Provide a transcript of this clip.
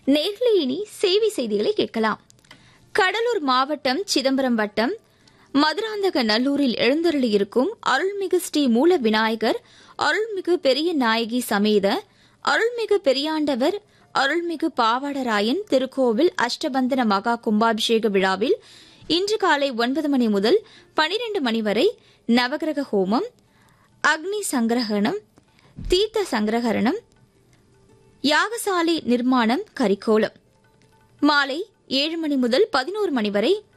நேர்களை இனி சேவை செய்திகளை கேட்கலாம் கடலூர் மாவட்டம் சிதம்பரம் வட்டம் மதுராந்தக நல்லூரில் எழுந்தருளியிருக்கும் அருள்மிகு ஸ்ரீ மூல விநாயகர் அருள்மிகு பெரிய நாயகி சமேத அருள்மிகு பெரியாண்டவர் அருள்மிகு பாவாடராயன் திருக்கோவில் அஷ்டபந்தன மகா கும்பாபிஷேக விழாவில் இன்று காலை ஒன்பது மணி முதல் பனிரெண்டு மணி வரை நவகிரக ஹோமம் அக்னி சங்கிரகணம் தீர்த்த சங்கிரகரணம் யாகசாலை நிர்மாணம் கரிக்கோலம் மாலை ஏழு மணி முதல் பதினோரு மணி வரை